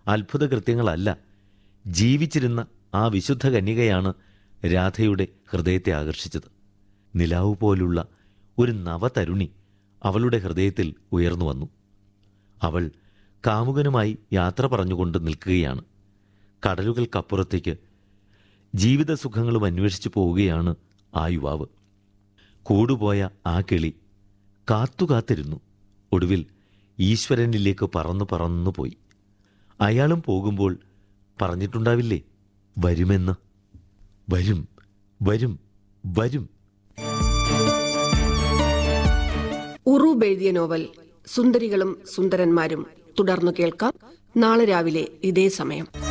അത്ഭുത കൃത്യങ്ങളല്ല ജീവിച്ചിരുന്ന ആ വിശുദ്ധ കന്യകയാണ് രാധയുടെ ഹൃദയത്തെ ആകർഷിച്ചത് നിലാവ് പോലുള്ള ഒരു നവതരുണി അവളുടെ ഹൃദയത്തിൽ ഉയർന്നു വന്നു അവൾ കാമുകനുമായി യാത്ര പറഞ്ഞുകൊണ്ട് നിൽക്കുകയാണ് കടലുകൾക്കപ്പുറത്തേക്ക് ജീവിതസുഖങ്ങളും അന്വേഷിച്ചു പോവുകയാണ് ആ യുവാവ് കൂടുപോയ ആ കിളി കാത്തുകാത്തിരുന്നു ഒടുവിൽ ഈശ്വരനിലേക്ക് പറന്നു പറന്നു പോയി അയാളും പോകുമ്പോൾ പറഞ്ഞിട്ടുണ്ടാവില്ലേ വരുമെന്ന് വരും വരും വരും ഉറൂബ് എഴുതിയ നോവൽ സുന്ദരികളും സുന്ദരന്മാരും തുടർന്നു കേൾക്കാം നാളെ രാവിലെ ഇതേ സമയം